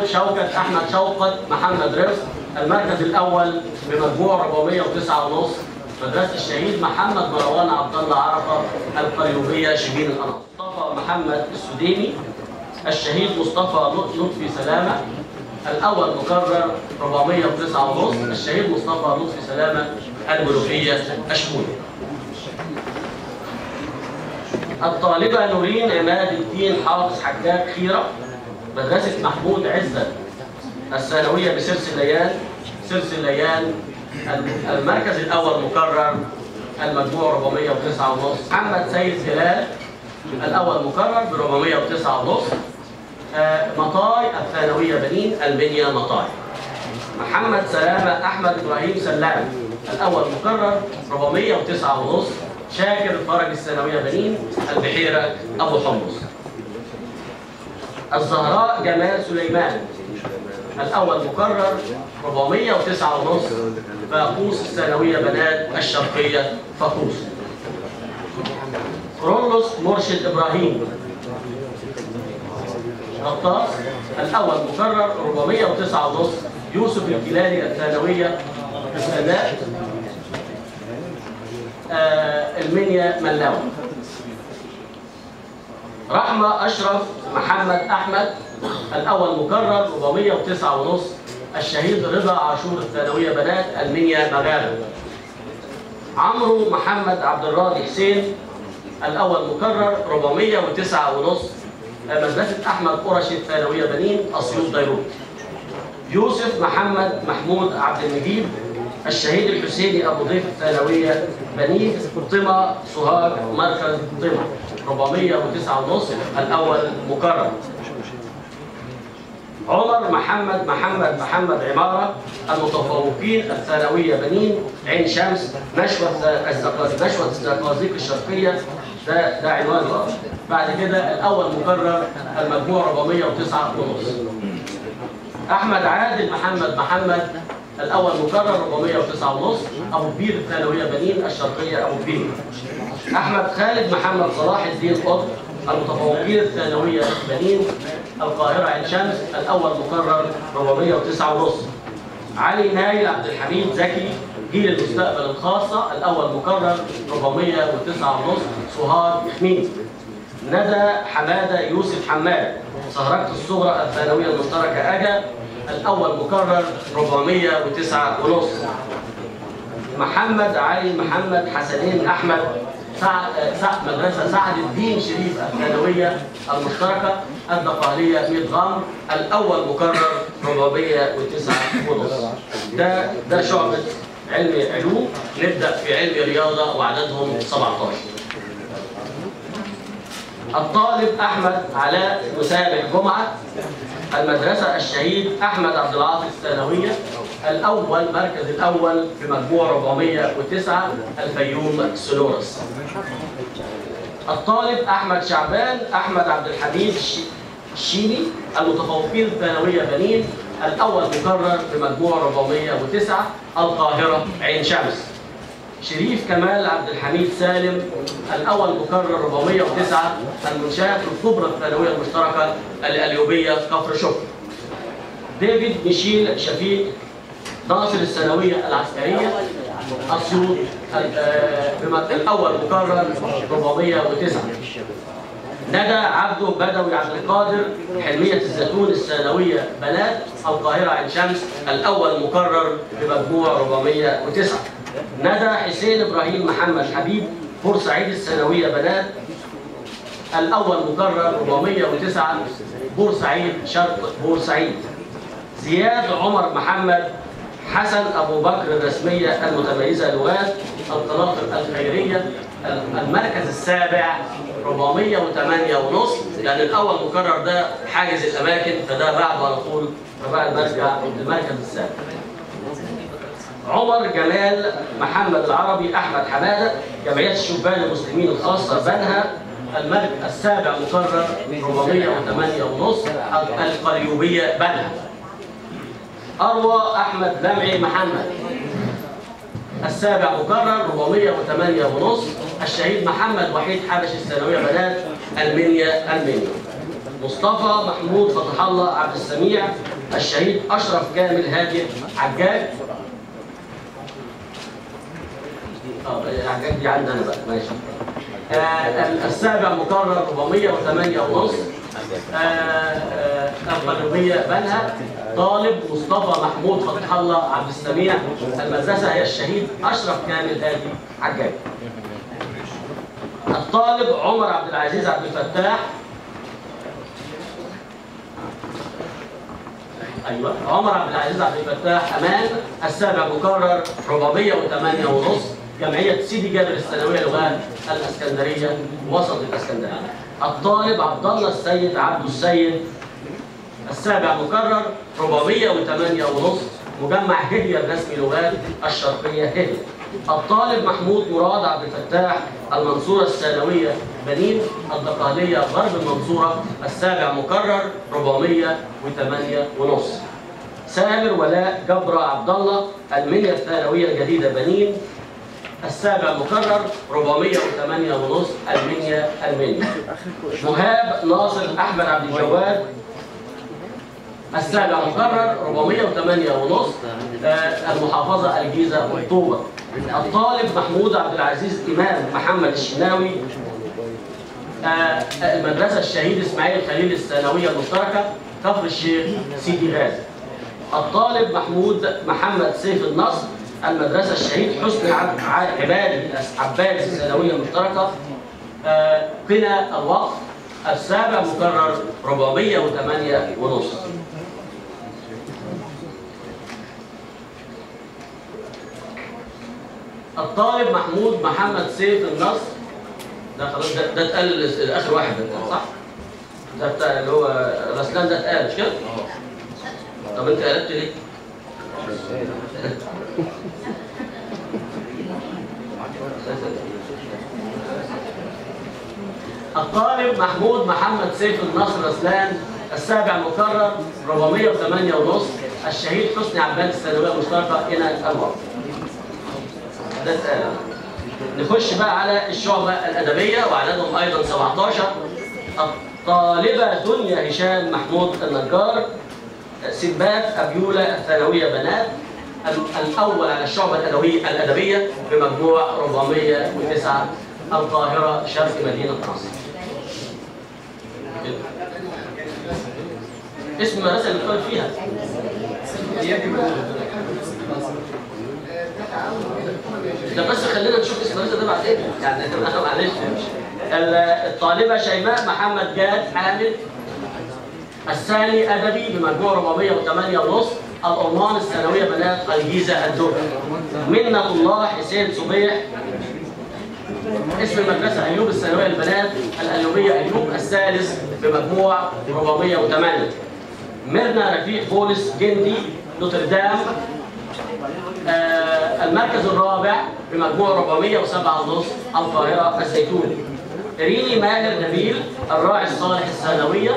شوكت احمد شوقت محمد رزق المركز الاول بمجموع 409 ونص مدرسه الشهيد محمد مروان عبد الله عرفه القليوبيه شبين القناطر مصطفى محمد السديمي الشهيد مصطفى لطفي سلامه الاول مكرر 409 ونص الشهيد مصطفى لطفي سلامه الملوكيه اشموني الطالبة نورين عماد الدين حافظ حجاج خيرة مدرسة محمود عزت الثانوية بسرس الليان سرس الليان المركز الأول مكرر المجموع 409 ونص محمد سيد هلال الأول مكرر ب 409 ونص آه، مطاي الثانوية بنين المنيا مطاي محمد سلامة أحمد إبراهيم سلام الأول مكرر 409 ونص شاكر فرج الثانوية بنين البحيرة أبو حمص الزهراء جمال سليمان الأول مكرر 409 ونص فاقوس الثانوية بنات الشرقية فاقوس كرولوس مرشد إبراهيم غطاس الأول مكرر 409 ونص يوسف الكلالي الثانوية السادات آه، المنيا ملاوي رحمة أشرف محمد أحمد الأول مكرر 409 ونص الشهيد رضا عاشور الثانوية بنات المنيا مغارب عمرو محمد عبد الراضي حسين الأول مكرر 409 ونص مدرسة أحمد قرشي الثانوية بنين أسيوط ديروت يوسف محمد محمود عبد المجيد الشهيد الحسيني ابو ضيف الثانويه بنين طمى سوهاج مركز طمى 409 ونص الاول مكرر عمر محمد محمد محمد عماره المتفوقين الثانويه بنين عين شمس نشوه الزقازيق نشوه الزقازيق الشرقيه ده ده عنوان الأرض. بعد كده الاول مكرر المجموع 409 ونص احمد عادل محمد محمد الاول مكرر 409 ونص ابو كبير الثانويه بنين الشرقيه ابو كبير احمد خالد محمد صلاح الدين قطب المتفوقين الثانويه بنين القاهره عين شمس الاول مكرر 409 ونص علي نايل عبد الحميد زكي جيل المستقبل الخاصه الاول مكرر 409 ونص سوهاج خميس ندى حماده يوسف حماد سهرجة الصغرى الثانويه المشتركه اجا الاول مكرر 409 ونص محمد علي محمد حسنين احمد سعد سعد مدرسه سعد الدين شريف الثانويه المشتركه الدقهليه 100 غمر الاول مكرر 409 ونص ده ده شعبه علم علوم نبدا في علم رياضه وعددهم 17 الطالب احمد علاء مسابح جمعه المدرسه الشهيد احمد عبد العاطي الثانويه الاول مركز الاول في مجموع 409 الفيوم سلورس الطالب احمد شعبان احمد عبد الحميد الشيني المتفوقين الثانويه بنين الاول مكرر بمجموع 409 القاهره عين شمس شريف كمال عبد الحميد سالم الاول مكرر 409 المنشات الكبرى الثانويه المشتركه الاليوبيه كفر شكر ديفيد ميشيل شفيق ناصر الثانويه العسكريه اسيوط الاول مكرر 409 ندى عبده بدوي عبد القادر حلمية الزيتون الثانوية بنات القاهرة عين شمس الأول مكرر بمجموع 409 ندى حسين إبراهيم محمد حبيب بورسعيد الثانوية بنات الأول مكرر 409 بورسعيد شرق بورسعيد زياد عمر محمد حسن أبو بكر الرسمية المتميزة لغات القناطر الخيرية المركز السابع 408 ونص لأن الأول مكرر ده حاجز الأماكن فده بعده على طول فبقى المرجع المركز السابع عمر جمال محمد العربي أحمد حمادة جمعية الشبان المسلمين الخاصة بنها المركز السابع مكرر 408 ونص القليوبية بنها أروى أحمد لمعي محمد السابع مكرر 408 ونص الشهيد محمد وحيد حبش الثانوية بنات المنيا المنيا مصطفى محمود فتح الله عبد السميع الشهيد أشرف كامل هادي عجاج اه عجاج دي عندنا بقى ماشي آه السابع مكرر 408 ونص آه، آه، القلوبية بنها طالب مصطفى محمود فتح الله عبد السميع المدرسة هي الشهيد أشرف كامل هادي عجاج الطالب عمر عبد العزيز عبد الفتاح ايوه عمر عبد العزيز عبد الفتاح امان السابع مكرر 408 ونص جمعيه سيدي جابر الثانويه لغات الاسكندريه وسط الاسكندريه الطالب عبد الله السيد عبد السيد السابع مكرر 408 ونص مجمع هدية الرسمي لغات الشرقية هدية الطالب محمود مراد عبد الفتاح المنصورة الثانوية بنين الدقهلية غرب المنصورة السابع مكرر 408 ونص سامر ولاء جبرة عبد الله المنيا الثانوية الجديدة بنين السابع مكرر 408 ونص المنيا المنيا مهاب ناصر احمد عبد الجواد السابع مكرر 408 ونص آه، المحافظة الجيزة أكتوبر الطالب محمود عبد العزيز إمام محمد الشناوي آه، المدرسة الشهيد إسماعيل خليل الثانوية المشتركة كفر الشيخ سيدي غازي الطالب محمود محمد سيف النصر المدرسة الشهيد حسني عب- ع- عبادي عبادي الثانوية المشتركة آه، قنا الوقف السابع مكرر 408 ونص الطالب محمود محمد سيف النصر ده خلاص ده, ده اتقال ال- اخر واحد ده صح؟ ده بتاع اللي هو رسلان ده اتقال مش كده؟ طب انت قلبت ليه؟ الطالب محمود محمد سيف النصر رسلان السابع مكرر 408 ونص الشهيد حسني عباد الثانويه المشتركه الى الوقت ده اتقال نخش بقى على الشعبة الأدبية وعددهم أيضا 17 الطالبة دنيا هشام محمود النجار سبات أبيولة الثانوية بنات ال- الأول على الشعبة الأدبية الأدبية بمجموع 409 القاهرة شرق مدينة نصر اسم المدرسة اللي بتقول فيها ده بس خلينا نشوف اسم المدرسه ده بعدين يعني انا معلش ال- الطالبه شيماء محمد جاد حامد الثاني ادبي بمجموع 408 ونص الأرمان الثانويه بنات الجيزه الدور منة الله حسين صبيح اسم المدرسه ايوب الثانويه البنات الايوبيه ايوب الثالث بمجموع 408 ميرنا رفيق بولس جندي نوتردام آه، المركز الرابع بمجموع 407 ونص القاهرة الزيتون ريني ماهر نبيل الراعي الصالح الثانوية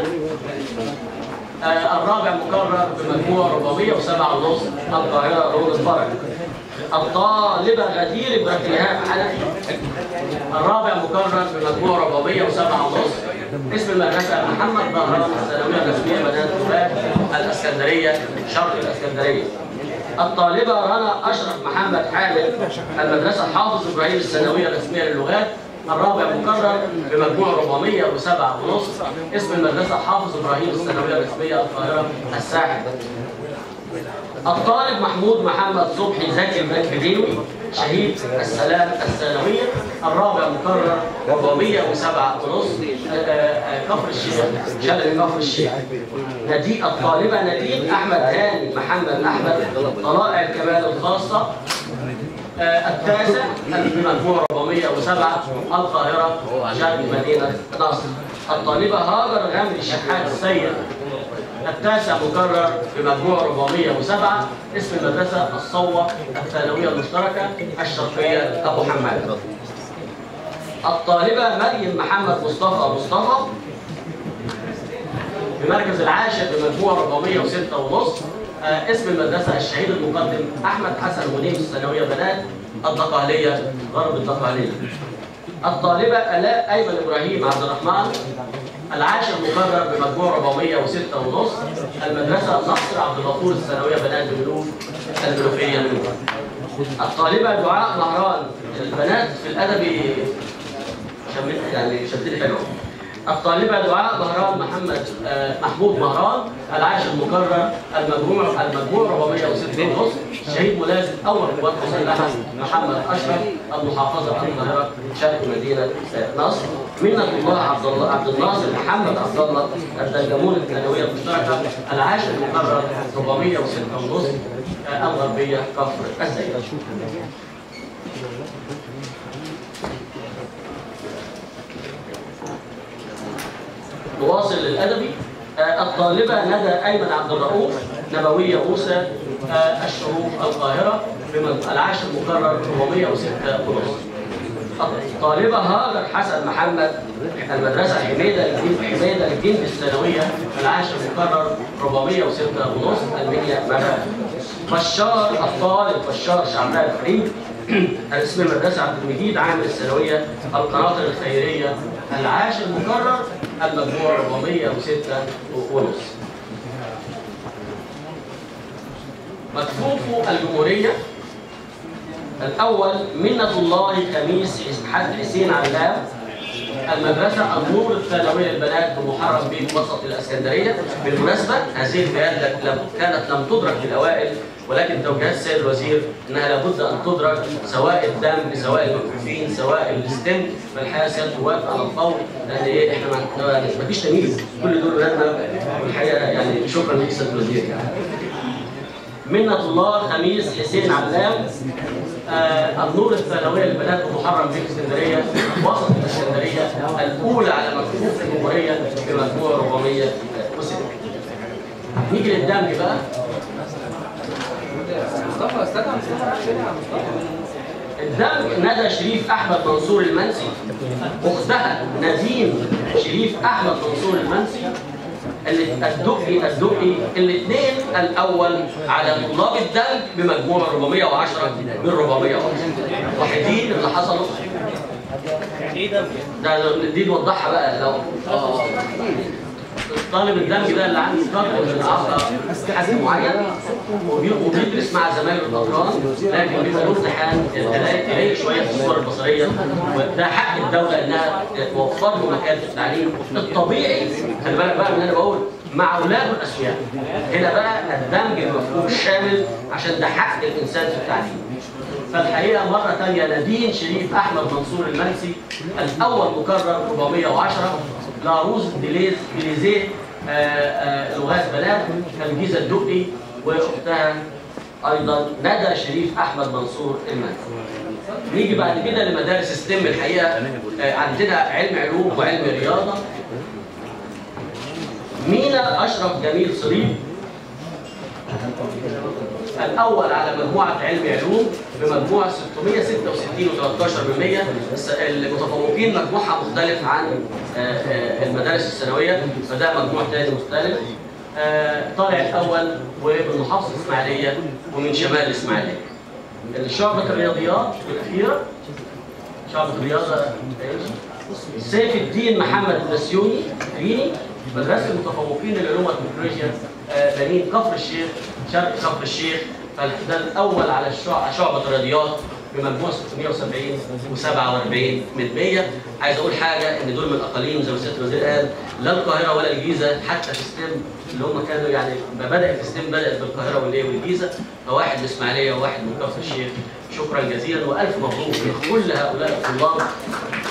آه، الرابع مكرر بمجموع 407 ونص القاهرة رول الفرج الطالبة غدير إبراهيم حنفي الرابع مكرر بمجموع 407 ونص اسم المدرسة محمد ظهران الثانوية الرسمية بنات لغات الإسكندرية شرق الإسكندرية الطالبة رنا أشرف محمد حامد المدرسة حافظ إبراهيم الثانوية الرسمية للغات الرابع مكرر بمجموع 407 ونص اسم المدرسة حافظ إبراهيم الثانوية الرسمية القاهرة الساحل الطالب محمود محمد صبحي زكي البديوي شهيد السلام الثانوية الرابع مكرر 407 ونص آه، آه، كفر الشيخ شلل كفر الشيخ ندي الطالبة نديم أحمد هاني محمد أحمد طلائع الكمال الخاصة آه، التاسع المجموع 407 القاهرة شرق مدينة نصر الطالبة هاجر غامدي شحات السيد التاسع مكرر بمجموع 407 اسم المدرسة الصوة الثانوية المشتركة الشرقية أبو حماد الطالبة مريم محمد مصطفى مصطفى بمركز العاشر بمجموع 406 ونص آه، اسم المدرسة الشهيد المقدم أحمد حسن منيب الثانوية بنات الدقهلية غرب الدقهلية الطالبة آلاء أيمن إبراهيم عبد الرحمن العاشر مكرر بمجموع 406 ونص المدرسة نصر عبد الغفور الثانوية بنات بملوك المنوفية منوف الطالبة دعاء مهران البنات في الأدبي شمت يعني شدني حلو الطالبة دعاء مهران محمد آه، محمود مهران العاشر مكرر المجموع المجموع 406 ونص شهيد ملازم أول قوات مسلحة محمد أشرف المحافظة القاهرة شرق مدينة آه، نصر منة الله عبد الله عبد الناصر محمد عبد الله الدنجمون الثانوية المشتركة العاشر مكرر 406 ونص آه، الغربية كفر الزيت نواصل للادبي آه، الطالبه ندى ايمن عبد الرؤوف نبويه موسى آه، الشروق القاهره بمن- العاشر مكرر 406 ونص الطالبه هاجر حسن محمد المدرسه حميده للدين حميده للدين الثانويه العاشر مكرر 406 ونص المنيا مغرب بشار الطالب بشار شعبان فريد اسم المدرسه عبد المجيد عامل الثانويه القناطر الخيريه العاشر مكرر المجموع 406 ونص مكفوف الجمهوريه الأول منة الله خميس حد حسين علام المدرسة النور الثانوية للبنات بمحرم بيت وسط الإسكندرية بالمناسبة هذه الفئات لم- كانت لم تدرك في الأوائل ولكن توجيهات السيد الوزير انها لابد ان تدرك سواء الدم سواء المكفوفين سواء الستم فالحقيقه سيادته واقف على الفور لان ايه احنا ما ما- ما فيش تمييز كل دول ولادنا والحقيقه يعني شكرا لك سياده الوزير يعني. منة الله خميس حسين علام آه النور الثانوية للبنات بمحرم بيت اسكندرية وسط الاسكندرية الأولى على مكفوف الجمهورية بمجموع 406 نيجي للدمج بقى مصطفى استنى مصطفى كده يا مصطفى الدمج ندى شريف احمد منصور المنسي اختها نديم شريف احمد منصور المنسي اللي الدقي الدقي الاثنين الاول على طلاب الدمج بمجموع 410 من 410 وحيدين اللي حصلوا ده دي نوضحها بقى لو اه طالب الدمج ده اللي عنده قدر من الاعاقه حد معين وبي- وبيدرس مع زمايله الاقران لكن بيبقى له امتحان تلاقي شويه في الصور البصريه وده حق الدوله انها توفر له مكان في التعليم الطبيعي خلي بالك بقى من اللي انا بقول مع اولاده الاسوياء هنا بقى الدمج المفهوم الشامل عشان ده حق الانسان في التعليم فالحقيقه مره ثانيه نادين شريف احمد منصور المنسي الاول مكرر 410 لاروز ديليز ديليزيه آه، آه، لغات بنات تنجيز الدقي واختها ايضا ندى شريف احمد منصور المنسي نيجي بعد كده لمدارس ستيم الحقيقه آه، عندنا علم علوم وعلم رياضه مينا اشرف جميل صليب الأول على مجموعة علم علوم بمجموع 666 و13% المتفوقين مجموعها مختلف عن آه، آه، المدارس الثانوية فده مجموع تاني مختلف آه، طالع الأول ومن محافظة الإسماعيلية ومن شمال الإسماعيلية شعبة الرياضيات الأخيرة شعبة الرياضة إيش؟ سيف الدين محمد البسيوني ريني مدرسة المتفوقين للعلوم والتكنولوجيا آه، بنين كفر الشيخ شرق كفر الشيخ فده الأول على الشع- شعبة الرياضيات بمجموع 670 و47 من 100 عايز اقول حاجه ان دول من الاقاليم زي ما سياده الوزير قال لا القاهره ولا الجيزه حتى في ستيم اللي هم كانوا يعني ما بدات ستيم بدات بالقاهره والايه والجيزه فواحد من الاسماعيليه وواحد من كفر الشيخ شكرا جزيلا والف مبروك لكل هؤلاء الطلاب